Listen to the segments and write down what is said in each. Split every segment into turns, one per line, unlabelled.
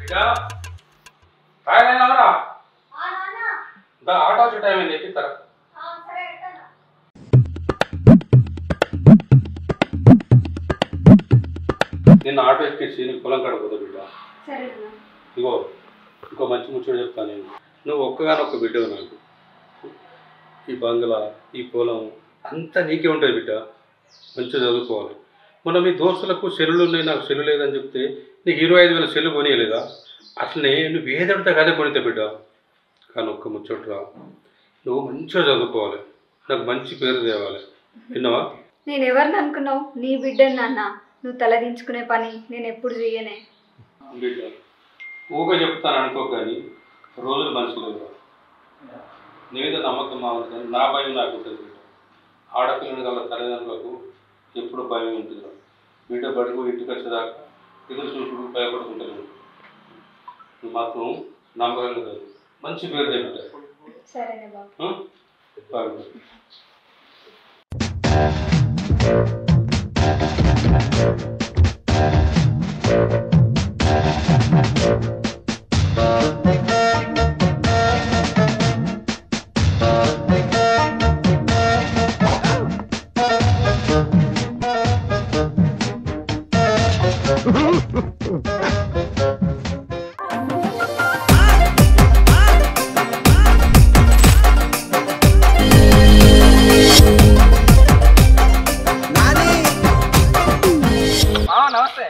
బిడ్డా రాయలేనావరా ఆటో వచ్చే టైం అయింది ఎక్కిస్తారా నిన్న ఆటో ఎక్కించి నీకు పొలం కడపోతా బిడ్డ ఇగో ఇంకో మంచి ముచ్చట చెప్తాను నేను నువ్వు ఒక్కగానొక్క బిడ్డవు నాకు ఈ బంగ్లా ఈ పొలం అంతా నీకే ఉంటుంది బిడ్డ మంచిగా చదువుకోవాలి మొన్న మీ దోస్తులకు సెల్లులు ఉన్నాయి నాకు సెల్లు లేదని చెప్తే నీకు ఇరవై ఐదు వేల సెల్లు కొనియలేదా అట్లనే నువ్వు ఏదంటే కదే కొనితే బిడ్డ కానీ ఒక్క ముచ్చట్రా నువ్వు మంచిగా చదువుకోవాలి నాకు మంచి పేరు తేవాలి విన్నావా
నేను ఎవరిని అనుకున్నావు నీ బిడ్డని నాన్న నువ్వు తలదించుకునే పని నేను ఎప్పుడు చెయ్యనే
బిడ్డ ఊగా చెప్తాను అనుకో కానీ రోజులు మనుషులు లేవు నీ మీద నమ్మకం మావుతుంది నా భయం నాకు ఉంటుంది బిడ్డ ఆడపిల్లని గల తల్లిదండ్రులకు ఎప్పుడు భయం ఉంటుంది బిడ్డ బడుగు ఇంటికి వచ్చేదాకా ఎదురు చూసుడు భయపడుతుంటాను నువ్వు మాత్రం నమ్మకం కాదు మంచి పేరు బిడ్డ
సరేనే బాబు
ఆ? బాగుంది.
నమస్తే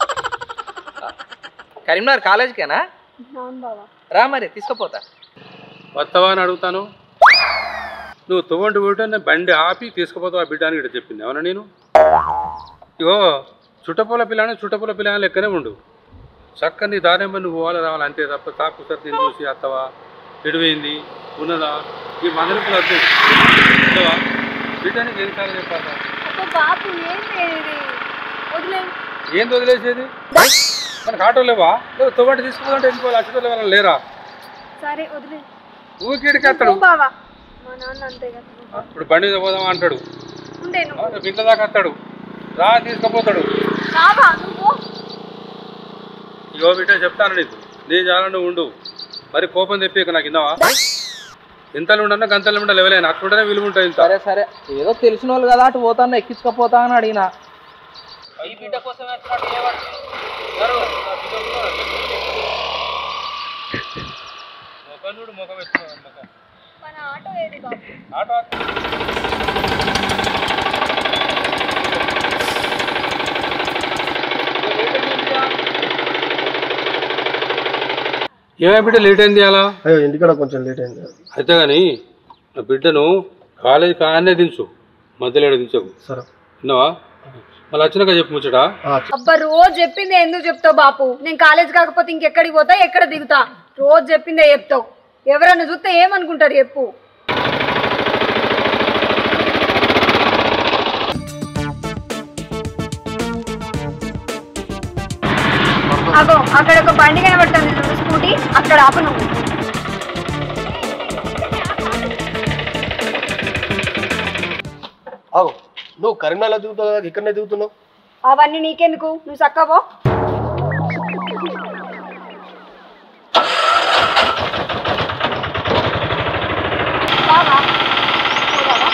కరీంనగర్ కాలేజీకేనా
అవును బాబా
రా మరి తీసుకుపోతా
వస్తావా అని అడుగుతాను నువ్వు తువ్వంటి పోయితే నేను బండి ఆపి తీసుకుపోతావు ఆ బిడ్డ అని ఇక్కడ చెప్పింది అవునా నేను ఇగో చుట్టపూల పిల్లని చుట్టపూల పిల్లని లెక్కనే ఉండు చక్కని దారేమో నువ్వు పోవాలి రావాలి అంతే తప్ప తాకు సార్ నేను చూసి అత్తవా ఎడిపోయింది ఉన్నదా ఈ మందలిపులు వద్దు ఉండవా? బిడ్డ నీకు ఎన్నిసార్లు చెప్పాలా
బాబు ఏంటి వదిలే
ఏం వదిలేసేది మనకు ఆటో లేవా లేవు తువ్వంటి తీసుకుంటే ఇంకో లక్ష రూపాయలు లేరా
సరే వదిలే
ఊకిడికి అత్తడు
బావా మా నాన్న అంతే కదా
ఇప్పుడు బండి మీద పోదామా అంటాడు
ఉండే నువ్వు
బిడ్డ దాకా వస్తాడు రా తీసుకుపోతాడు
బావా నువ్వు
ఇగో బిడ్డ చెప్తాను నీకు నీ జాలను ఉండు మరి కోపం తెప్పి నాకు ఇన్నావా ఇంతలు ఉండన్నా గంతలు ఉండ లెవెలైనా అట్లుంటేనే విలువ ఉంటుంది ఇంత
సరే సరే ఏదో తెలిసిన వాళ్ళు కదా అటు పోతాను ఎక్కించుకపోతా అని అడిగిన ఈ బిడ్డ కోసం
ముఖం చూడు ముఖం ఎత్తుకున్నాడు ముఖం
మన ఆటో ఏది బాబు
ఆటో ఏమై బిడ్డ లేట్ అయింది అలా
అయ్యో ఇంటికాడ కొంచెం లేట్ అయింది
అయితే కానీ నా బిడ్డను కాలేజీ కానే దించు మధ్యలో ఈడ దించకు
సరే
విన్నావా మళ్ళీ వచ్చినాక చెప్పు ముచ్చట
ఆ,
అబ్బా రోజు చెప్పిందే ఎందుకు చెప్తావు బాపు నేను కాలేజ్ కాకపోతే ఇంకెక్కడికి పోతా ఎక్కడ దిగుతా రోజు చెప్పిందే చెప్తావు ఎవరన్నా చూస్తే ఏమనుకుంటారు చెప్పు అగో అక్కడ ఒక బండి కనబడుతుంది చూడు స్కూటీ అక్కడ ఆపు నువ్వు
ఆగు నువ్వు కరీంనగర్లో దిగుతావు కదా ఇక్కడనే దిగుతున్నావు
అవన్నీ నీకెందుకు నువ్వు చక్కవో బావా పోదావా?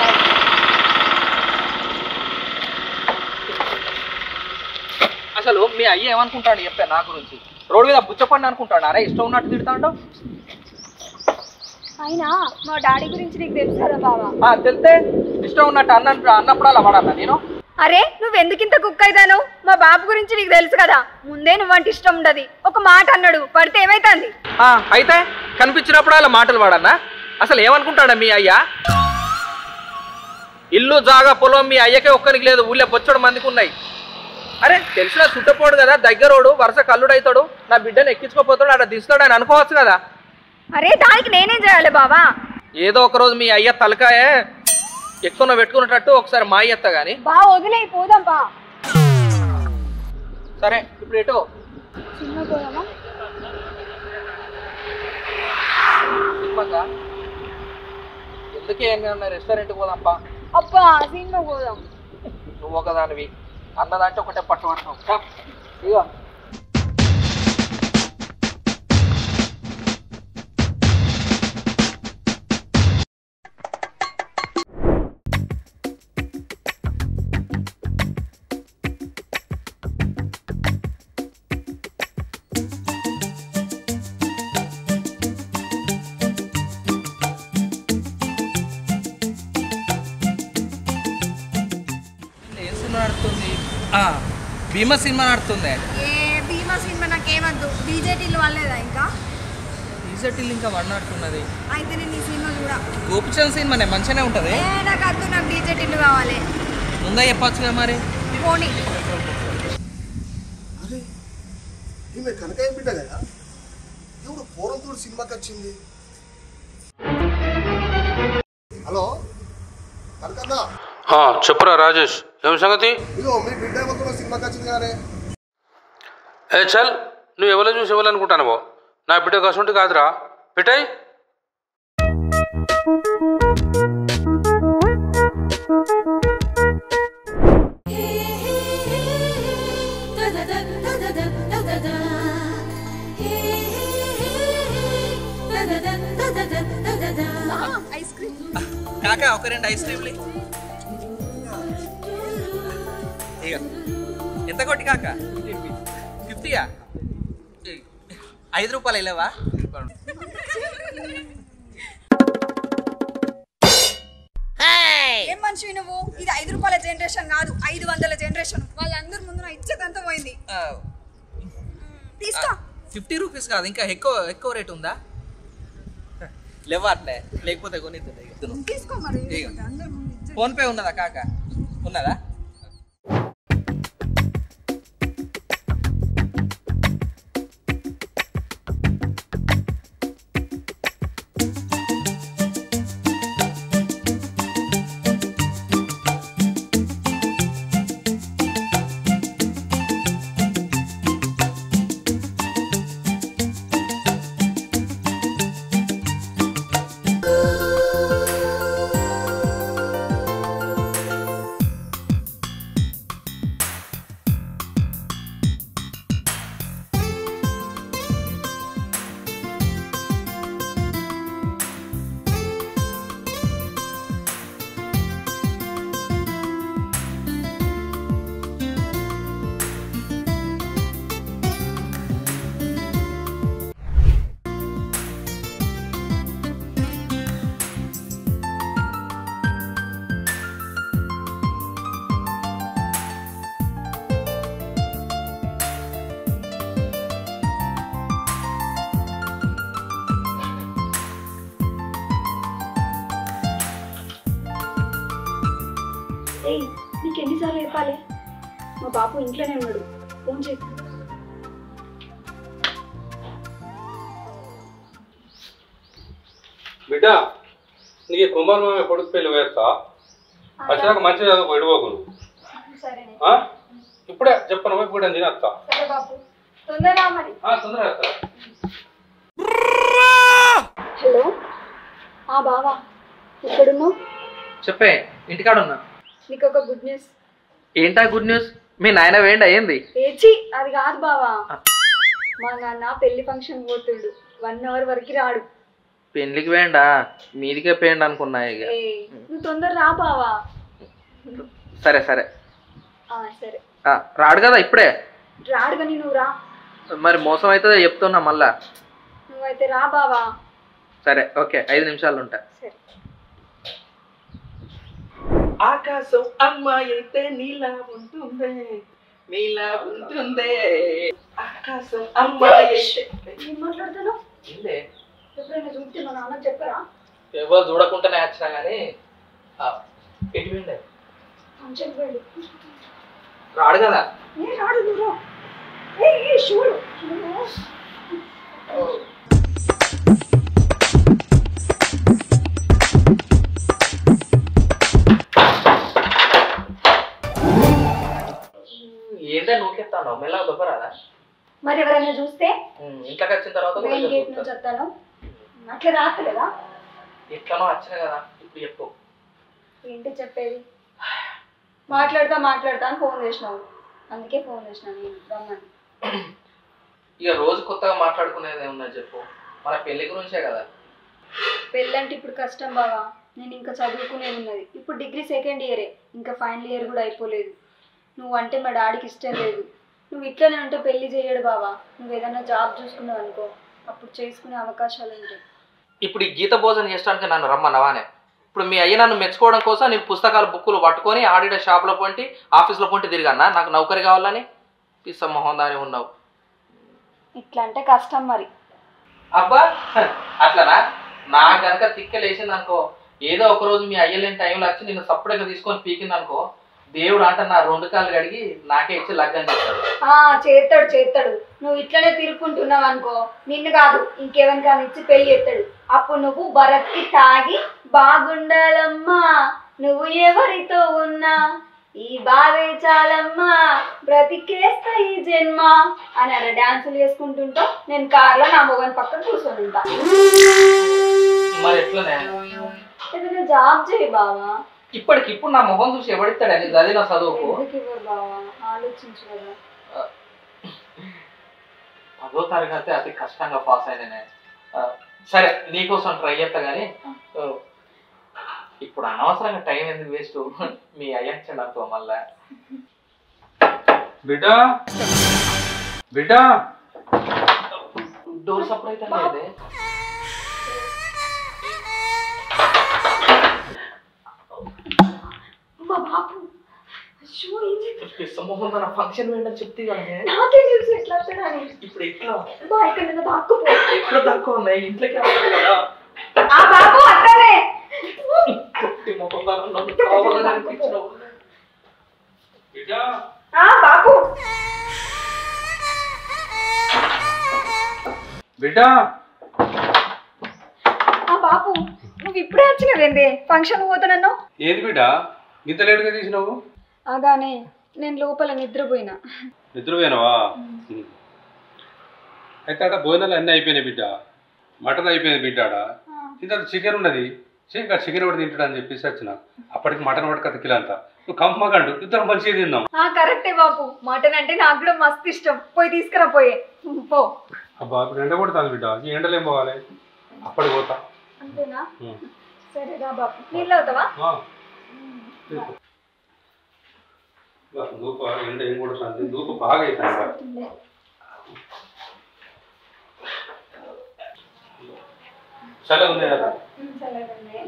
అసలు మీ అయ్య ఏమనుకుంటాడు చెప్పా నా గురించి రోడ్డు మీద బుచ్చపండి అనుకుంటాడు అరే ఇష్టం ఉన్నట్టు తిడతాడు
అయినా మా డాడీ గురించి నీకు తెలుసు కదా బావా
ఆ తెలితే ఇష్టం ఉన్నట్టు అన్న అన్నప్పుడు అలా పడాలా నేను
అరే నువ్వు ఎందుకు ఇంత కుక్ అయితాను మా బాబు గురించి నీకు తెలుసు కదా ముందే నువ్వంటే ఇష్టం ఉండదు ఒక మాట అన్నాడు పడితే ఏమైతుంది
ఆ, అయితే కనిపించినప్పుడు అలా మాటలు వాడన్నా అసలు ఏమనుకుంటాడా మీ అయ్య ఇల్లు జాగా పొలం మీ అయ్యకే ఒక్కరికి లేదు ఊళ్ళో బొచ్చడు మందికి ఉన్నాయి అరే తెలిసిన చుట్టపోడు కదా దగ్గరోడు వరుస కల్లుడైతాడు నా బిడ్డను ఎక్కించుకోపోతాడు అక్కడ దిస్తాడు అని అనుకోవచ్చు కదా
అరే దానికి నేనేం చేయాలి బావా
ఏదో ఒక రోజు మీ అయ్య తలకాయ ఎక్కువ పెట్టుకునేటట్టు ఒకసారి మా అయ్యత్త గాని
బా వదిలే పోదాం బా
సరే ఇప్పుడు ఎటు
చిన్న పోదామా
సినిమాకా? ఎందుకే ఏం రెస్టారెంట్కి పోదాంపా
అబ్బా సినిమా పోదాం
నువ్వు ఒకదానివి అన్నదంటే ఒకటే పట్టు పడతావు ఇగో భీమా సినిమా నడుతుంది
ఏ భీమా సినిమా నాకేమద్దు బీజేటీలు వాళ్ళేదా ఇంకా
ఈజెటిల్ ఇంకా వన్ నడుతున్నది
అయితే నేను ఈ సినిమా చూడ
గోపిచంద్ సినిమానే మంచిగానే ఉంటుంది
ఏ నాకు అద్దు నాకు బీజేటీలు కావాలి
ముందే చెప్పొచ్చుగా మరి
పోనీ
అరే ఈమె కనకాయ బిడ్డ కదా ఎవడు పూర్వంతో సినిమాకి వచ్చింది హలో కనకన్నా
చెప్పురా రాజేష్ ఏం సంగతి
ఇదిగో మీ బిడ్డ మొత్తం సినిమాకి వచ్చింది కానీ
ఏ చల్ నువ్వు ఎవరో చూసి ఇవ్వాలనుకుంటానవో నా బిడ్డ కసుంటి కాదురా పెట్టాయి
ఐస్ క్రీమ్
కాకా ఒక రెండు ఐస్ క్రీమ్లు ఇక ఎంత కొట్టి కాక ఫిఫ్టీయా ఐదు రూపాయలు వెళ్ళవా
ఏం మనిషి నువ్వు ఇది ఐదు రూపాయల జనరేషన్ కాదు ఐదు వందల జనరేషన్ వాళ్ళందరి ముందు నా ఇచ్చేది అంతా పోయింది తీసుకో
ఫిఫ్టీ రూపీస్ కాదు ఇంకా ఎక్కువ ఎక్కువ రేట్ ఉందా లేవా అట్లే లేకపోతే కొనిద్దు
తీసుకో మరి
ఇక.
అందరి ముందు ఇచ్చేది.
ఫోన్ పే ఉన్నదా కాక ఉన్నదా
ఏయ్ నీకు ఎన్నిసార్లు చెప్పాలి మా బాపు ఇంట్లోనే ఉన్నాడు ఫోన్ చేయి
బిడ్డ నీకు కుమార్ మామ కొడుకు పెళ్ళి వేస్తా వచ్చినాక మంచిగా చదువుకో ఎడిపోకు నువ్వు
సరేనే
ఆ? ఇప్పుడే చెప్పను ఇప్పుడు నేను తినేస్తా
సరే బాపు తొందరగా మరి
ఆ, తొందరగా వేస్తా
హలో ఆ బావా ఎక్కడున్నావు
చెప్పే ఇంటికాడ ఉన్నా
నీకు ఒక గుడ్ న్యూస్
ఏంటా గుడ్ న్యూస్ మీ నాయన వేయండి అయ్యింది
ఏచి అది కాదు బావా మా నాన్న పెళ్లి ఫంక్షన్ పోతుండు వన్ అవర్ వరకు రాడు
పెళ్ళికి వేయండా మీదికే పేయండి అనుకున్నా ఇక
ఏ నువ్వు తొందర రా బావా
సరే సరే
ఆ, సరే
ఆ, రాడు కదా ఇప్పుడే
రాడు కానీ నువ్వు రా
మరి మోసం అవుతుందో చెప్తున్నా మళ్ళా
నువ్వైతే రా బావా
సరే ఓకే ఐదు నిమిషాలు ఉంటా
సరే
ఆకాశం అమ్మాయి అయితే నీలా ఉంటుందే నీలా ఉంటుందే ఆకాశం అమ్మాయి అయితే
ఏం మాట్లాడుతున్నావు
ఏందే?
ఎప్పుడైనా చూస్తే మా నాన్న చెప్పరా
ఎవరు చూడకుండానే వచ్చినా కానీ ఆ, ఎటు పోయిండే?
ఫంక్షన్ వెళ్ళి
రాడు కదా
ఏ రాడు నువ్వు రా. ఏ ఏ చూడు చూడు
ఏంటో నూకెత్తాను మెల్లగా దొబ్బరాదా
మరి ఎవరైనా చూస్తే
ఉమ్, ఇంట్లోకి వచ్చిన తర్వాత కూడా
మెయిన్
ఇక
గేట్
చూస్తా.
నుంచి వస్తాను అట్లా రాకలేదా
ఎట్లనో వచ్చిన కదా ఇప్పుడు చెప్పు
ఏంటి చెప్పేది మాట్లాడతా మాట్లాడతా అని ఫోన్ చేసినావు అందుకే ఫోన్ చేసినాను నేను రమ్మని
ఇక రోజు కొత్తగా మాట్లాడుకునేది ఏమన్నా చెప్పు మన పెళ్లి గురించే కదా
పెళ్ళంటే ఇప్పుడు కష్టం బావా నేను ఇంకా చదువుకునేది ఉన్నది ఇప్పుడు డిగ్రీ సెకండ్ ఇయరే ఇంకా ఫైనల్ ఇయర్ కూడా అయిపోలేదు నువ్వు అంటే మా డాడీకి ఇష్టం లేదు నువ్వు ఇట్లనే ఉంటే పెళ్లి చేయడు బావా నువ్వు ఏదైనా జాబ్ చూసుకున్నావు అనుకో అప్పుడు చేసుకునే అవకాశాలు ఉంటాయి
ఇప్పుడు ఈ గీత భోజనం చేసడానికి నన్ను రమ్మన్నవానే ఇప్పుడు మీ అయ్య నన్ను మెచ్చుకోవడం కోసం నేను పుస్తకాలు బుక్కులు పట్టుకొని ఆడిడ షాప్లో పొంటి ఆఫీస్లో పొంటి తిరిగానా నాకు నౌకరి కావాలని పిస్స మొహం దాని ఉన్నావు
ఇట్లా అంటే కష్టం మరి
అబ్బా అట్లనా నా కనుక తిక్కలేసింది అనుకో ఏదో ఒక రోజు మీ అయ్యలేని టైంలో వచ్చి నేను సప్పుడుగా తీసుకొని పీకింది అనుకో దేవుడు అంట నా రెండు కాళ్ళు కడిగి నాకే ఇచ్చి లగ్గం చేస్తాడు
ఆ చేస్తాడు చేస్తాడు నువ్వు ఇట్లనే తిరుక్కుంటున్నావు అనుకో నిన్ను కాదు ఇంకెవరికైనా ఇచ్చి పెళ్లి చేస్తాడు అప్పుడు నువ్వు భరత్కి తాగి బాగుండాలమ్మా నువ్వు ఎవరితో ఉన్నా ఈ బాధే చాలమ్మా బ్రతికేస్తా ఈ జన్మ అని అలా డాన్సులు వేసుకుంటుంటా నేను కార్లో నా మొగన్ పక్కన కూర్చొని ఉంటా
మరి ఎట్లనే
ఏదైనా జాబ్ చేయి బావా
ఇప్పటికిప్పుడు నా మొహం చూసి ఎవడిస్తాడని చదివిన చదువుకు
ఎందుకు ఇవ్వరు బావా ఆలోచించు కదా
పదో తరగతి అతి కష్టంగా పాస్ అయిననే ఆ, సరే నీకోసం ట్రై చేస్తా కానీ ఆ, ఇప్పుడు అనవసరంగా టైం ఎందుకు వేస్ట్ మీ అయ్యచ్చండి అనుకో మళ్ళా
బిడ్డ బిడ్డ
డోర్ సపరేట్ అనేది
మా బాబు అయ్యో ఏం చేద్దాం?
సమూహం మన ఫంక్షన్ వేయడం చెప్తే కానీ
నాకే తెలుసు ఎట్లా వస్తాడని
ఇప్పుడు ఎట్లా
బా ఇక్కడ నిన్న దాక్కుపో
ఎక్కడ తక్కువ ఉన్నాయి ఇంట్లోకి వస్తాడు కదా
ఆ బాబు అట్టనే
కొట్టి ముఖం దాని నన్ను కావాలని అనిపించినావు.
బిడ్డ
ఆ బాబు
బిడ్డ
ఆ బాబు నువ్వు ఇప్పుడే వచ్చినవేంది ఫంక్షన్ పోతానన్నావు
ఏది బిడ్డ ఇంత లేటుగా తీసినావు
అదానే నేను లోపల నిద్రపోయినా
నిద్రపోయినావా ఉమ్. అయితే అక్కడ భోజనాలు అన్నీ అయిపోయినాయి బిడ్డ మటన్ అయిపోయింది బిడ్డ ఆడ ఇంత చికెన్ ఉన్నది చికెన్ చికెన్ ఒకటి తింటాడు అని చెప్పేసి వచ్చిన అప్పటికి మటన్ ఒకటి కథ కిలో అంతా నువ్వు కమ్మకండు ఇద్దరం మంచిగా తిందాం
ఆ కరెక్టే బాబు మటన్ అంటే నాకు కూడా మస్తు ఇష్టం పోయి తీసుకురా పోయే పో
అబ్బా ఇప్పుడు ఎండ కొడుతుంది బిడ్డ ఈ ఎండలు ఏం పోవాలి అప్పటికి పోతా
అంతేనా
ఉమ్.
సరే రా బాబు నీళ్ళు అవుతావా
ఆ. తీసుకో. బా, దూప ఎండ ఏం కొడుతుంది దూప బాగా అవుతుంది చల్లగా ఉంది కదా
చల్లగండి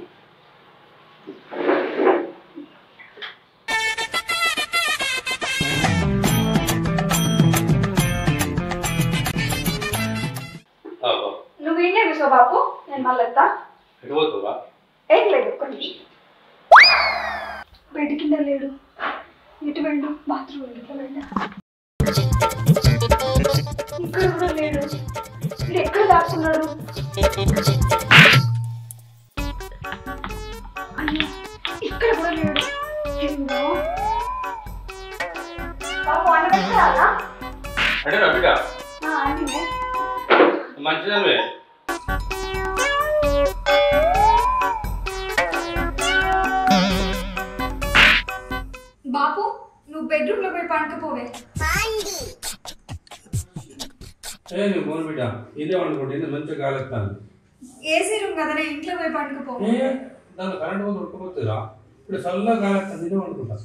అబ్బా.
నువ్వు ఈయనే కూర్చో బాబు నేను మళ్ళీ వస్తా
ఎటు పోతుందా
ఏం లేదు ఒక్క నిమిషం బెడ్ కింద లేడు ఇటు వెళ్ళు బాత్రూమ్ ఇట్లా వెళ్ళా ఇక్కడ కూడా లేడు ఇది ఎక్కడ దాచుకున్నాడు అయ్యో ఇక్కడ కూడా లేడు ఏందో బాబు అన్న పెట్టాలా
అంటే రా బిడ్డ
అంటే
మంచిదమే
బాబు నువ్వు బెడ్రూమ్ లో పోయి పండుకోపోవే
ఏ నువ్వు పోను బిడ్డ ఇదే అనుకోండి ఇది మంచిగా గాలిస్తాను
ఏసీ రూమ్ కదనే ఇంట్లో పోయి పండుకోపో
ఏ దాని కరెంట్ పోతే ఉడకపోతుందిరా ఇప్పుడు చల్లగా గాలిస్తాను ఇదే అనుకుంటా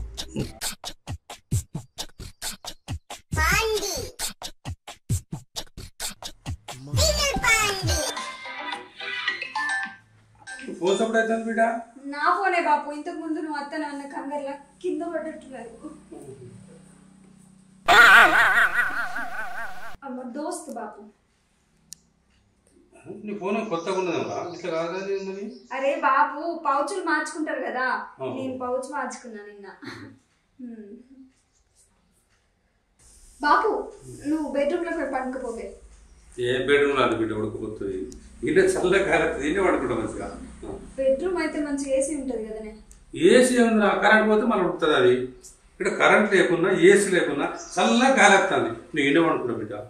పోసప్పుడు అవుతుంది బిడ్డ
నా ఫోనే బాపు ఇంతకు ముందు నువ్వు అత్త నాన్న కంగారులా కింద పడ్డట్టున్నారు అమ్మ దోస్త్ బాపు
నీ ఫోన్ కొత్తగా ఉన్నదమ్మా ఇట్లా కాదు కదా ఏందని
అరే బాపు పౌచులు మార్చుకుంటారు కదా
ఓహో.
నేను పౌచ్ మార్చుకున్నా నిన్న హ్మ్. బాపు నువ్వు బెడ్రూమ్ లో పోయి పండుకోపోవే
ఏ బెడ్రూమ్ అది బిడ్డ ఉడకపోతుంది ఇదే చల్లగా గాలిస్తుంది ఇదే పడుకుంటాం మంచిగా
బెడ్రూమ్ అయితే మంచి ఏసీ ఉంటది కదనే
ఏసీ ఉంది కరెంట్ పోతే మనం ఉడుతుంది అది ఇక్కడ కరెంట్ లేకున్నా ఏసీ లేకున్నా చల్లగా గాలి వస్తుంది నువ్వు ఇండే పడుకుంటావు బిడ్డ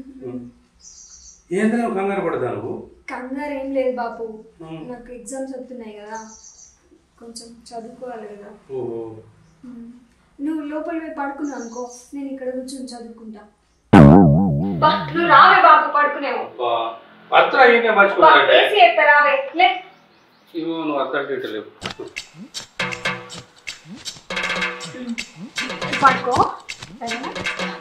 ఏంటో నువ్వు కంగారు పడతా నువ్వు
కంగారు ఏం లేదు బాపు
హ్మ్.
నాకు ఎగ్జామ్స్ వస్తున్నాయి కదా కొంచెం చదువుకోవాలి కదా
ఓహో
హ్మ్. నువ్వు లోపల పోయి పడుకున్నావు అనుకో నేను ఇక్కడ కూర్చొని చదువుకుంటా నువ్వు రావే బాబు పడుకునేవు
అబ్బా అత్త అయ్యిందే మర్చిపోతాడంటే
ఏసీ ఎత్తా రావే లే
ఇవ్వు నువ్వు అత్త లేవు
పడుకో సరేనా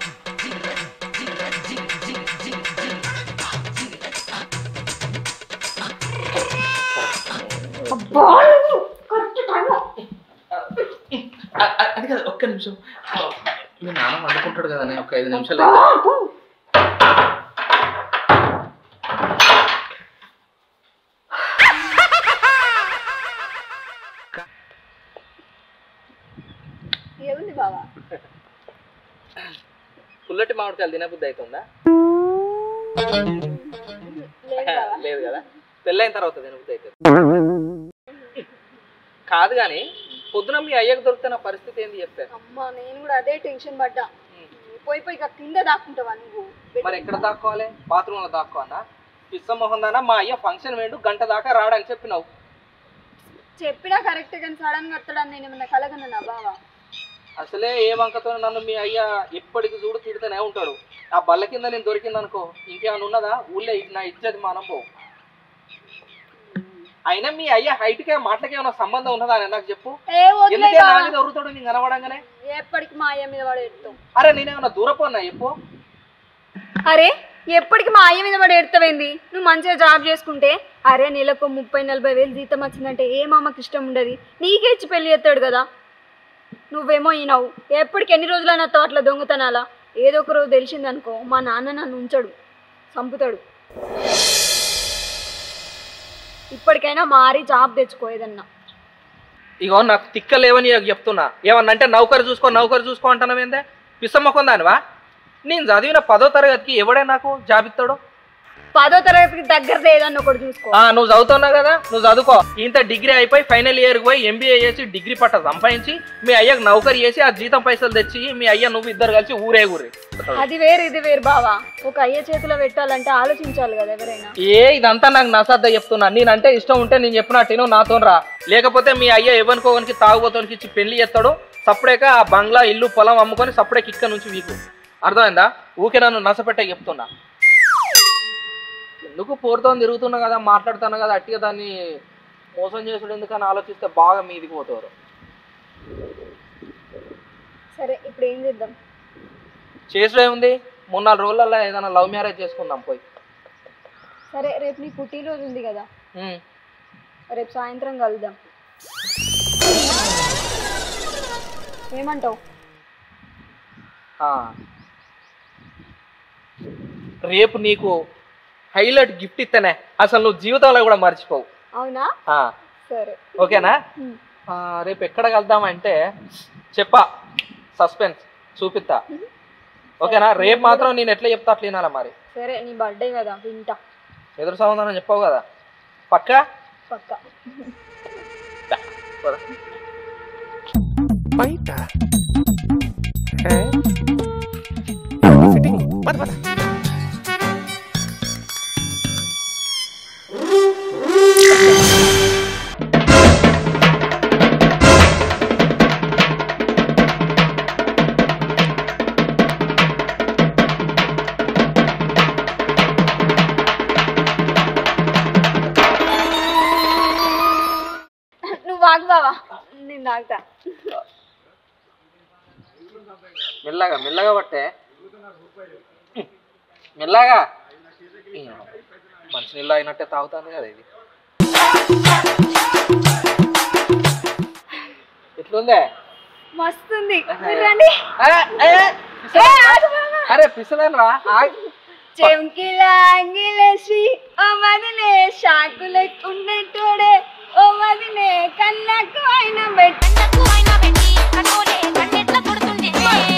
అబ్బా నువ్వు కరెక్ట్ టైం
అ- అ- అది కాదు ఒక్క నిమిషం మీ నాన్న వండుకుంటాడు అంటాడు కదా నేను ఒక ఐదు నిమిషాలు అయితే
ఏముంది బావా
పుల్లటి మామిడికాయలు తినబుద్ధి అవుతుందా
లేదు బావా
లేదు కదా పెళ్ళైన తర్వాత తినబుద్ధి అవుతుంది కాదు కానీ పొద్దున మీ అయ్యకు దొరికితే నా పరిస్థితి ఏంది చెప్తే
అమ్మా నేను కూడా అదే టెన్షన్ పడ్డా పోయి పోయి ఇక కింద దాక్కుంటావా నువ్వు
మరి ఎక్కడ దాక్కోవాలి బాత్రూమ్ లో దాక్కోవాలా పిస్స మొహం దానా మా అయ్య ఫంక్షన్ వేండు గంట దాకా రాడని చెప్పినావు
చెప్పినా కరెక్ట్ కానీ సడన్ గా వస్తాడని నేను ఏమన్నా కలగన్నా బావా
అసలే ఏ వంకతో నన్ను మీ అయ్య ఎప్పటికి చూడు తిడుతూనే ఉంటాడు ఆ బల్ల కింద నేను దొరికింది అనుకో ఇంకేమైనా ఉన్నదా ఊళ్ళో ఇ- నా ఇజ్జత్ మానం పో అయినా మీ అయ్య హైట్ కే మాటలకి ఏమైనా సంబంధం ఉన్నదా అని నాకు చెప్పు
ఏ వదిలే
ఎందుకే నా
బావా.
మీద ఉరుతాడు నీకు కనబడంగానే
ఎప్పటికి మా అయ్య మీద పడి ఎడతావు
అరే నేనేమన్నా దూరపోన్నా చెప్పు
అరే ఎప్పటికి మా అయ్య మీద పడి ఎడతావేంది నువ్వు మంచిగా జాబ్ చేసుకుంటే అరే నెలకు ముప్పై నలభై వేలు జీతం వచ్చిందంటే ఏ మామకి ఇష్టం ఉండదు నీకే ఇచ్చి పెళ్లి చేస్తాడు కదా నువ్వేమో ఈనావు ఎప్పటికి ఎన్ని రోజులైనా వస్తావు అట్లా దొంగతనాలా ఏదో ఒక రోజు తెలిసిందనుకో మా నాన్న నన్ను ఉంచడు చంపుతాడు ఇప్పటికైనా మారి జాబ్ తెచ్చుకో ఏదన్నా
ఇగో నాకు తిక్క లేవని నాకు చెప్తున్నా ఏమన్నా అంటే నౌకరు చూసుకో నౌకరు చూసుకో అంటున్నావు ఏందే పిసమ్మకం దానివా నేను చదివిన పదో తరగతికి ఎవడే నాకు జాబ్ ఇస్తాడు
పదో తరగతికి దగ్గరది ఏదన్నా ఒకటి చూసుకో
ఆ, నువ్వు చదువుతున్నావు కదా నువ్వు చదువుకో ఇంత డిగ్రీ అయిపోయి ఫైనల్ ఇయర్కి పోయి ఎంబీఏ చేసి డిగ్రీ పట్ట సంపాదించి మీ అయ్యకు నౌకరీ చేసి ఆ జీతం పైసలు తెచ్చి మీ అయ్య నువ్వు ఇద్దరు కలిసి ఊరే ఊరి
అది వేరు ఇది వేరు బావా ఒక అయ్య చేతిలో పెట్టాలంటే ఆలోచించాలి కదా ఎవరైనా
ఏ ఇదంతా నాకు నసద్ద చెప్తున్నా నేనంటే ఇష్టం ఉంటే నేను చెప్పినట్టు నువ్వు నాతో రా లేకపోతే మీ అయ్య ఎవరికోవనికి తాగుబోతోనికి ఇచ్చి పెళ్లి చేస్తాడు సప్పుడేక ఆ బంగ్లా ఇల్లు పొలం అమ్ముకొని సప్పుడేకి ఇక్కడ నుంచి వీకు అర్థమైందా ఊకే నన్ను నసపెట్టే చెప్తున్నా ఎందుకు పోరుతో తిరుగుతున్నా కదా మాట్లాడుతున్నా కదా అట్టిగా దాన్ని మోసం చేసుడు ఎందుకని ఆలోచిస్తే బాగా మీదికి పోతారు
సరే ఇప్పుడు ఏం చేద్దాం
చేసుడు ఏముంది మూడు నాలుగు రోజులలో ఏదైనా లవ్ మ్యారేజ్ చేసుకుందాం పోయి
సరే రేపు నీ పుట్టినరోజు ఉంది కదా
ఉమ్.
రేపు సాయంత్రం కలుద్దాం ఏమంటావు
ఆ. రేపు నీకు హైలైట్ గిఫ్ట్ ఇస్తేనే అసలు నువ్వు జీవితంలో కూడా మర్చిపోవు
అవునా
ఆ,
సరే
ఓకేనా
ఉమ్.
ఆ, రేపు ఎక్కడ కలుద్దామంటే చెప్పా సస్పెన్స్ చూపిస్తా ఓకేనా రేపు మాత్రం నేను ఎట్లా చెప్తా అట్లా వినాలా మరి
సరే నీ బర్త్డే కదా వింటా
ఎదురు సమాధానం చెప్పావు కదా పక్క
పక్క
బయట ఏ? ఫిట్టింగ్ పద పద
నువ్వు వాగు బావా నేను తాగుతా
మెల్లగా మెల్లగా పట్టే మెల్లగా మంచి నీళ్ళు అయినట్టే తాగుతాను కదా ఇది ఎట్లుందే
మస్తుంది మీరు రండి
ఏ, ఏ,
ఏ,
పిసలేనురా?
ఆగు బావా.
అరే పిసలేనురా ఆగు.
చెంకిలాంగిలేసి ఓ వదిలే షాకులెక్కుండేటోడే ఓ వదిలే కళ్ళకు అయిన బెట్ట
కళ్ళకు అయినా పెట్టి కట్టోలే కన్నెట్ల కొడుతుండే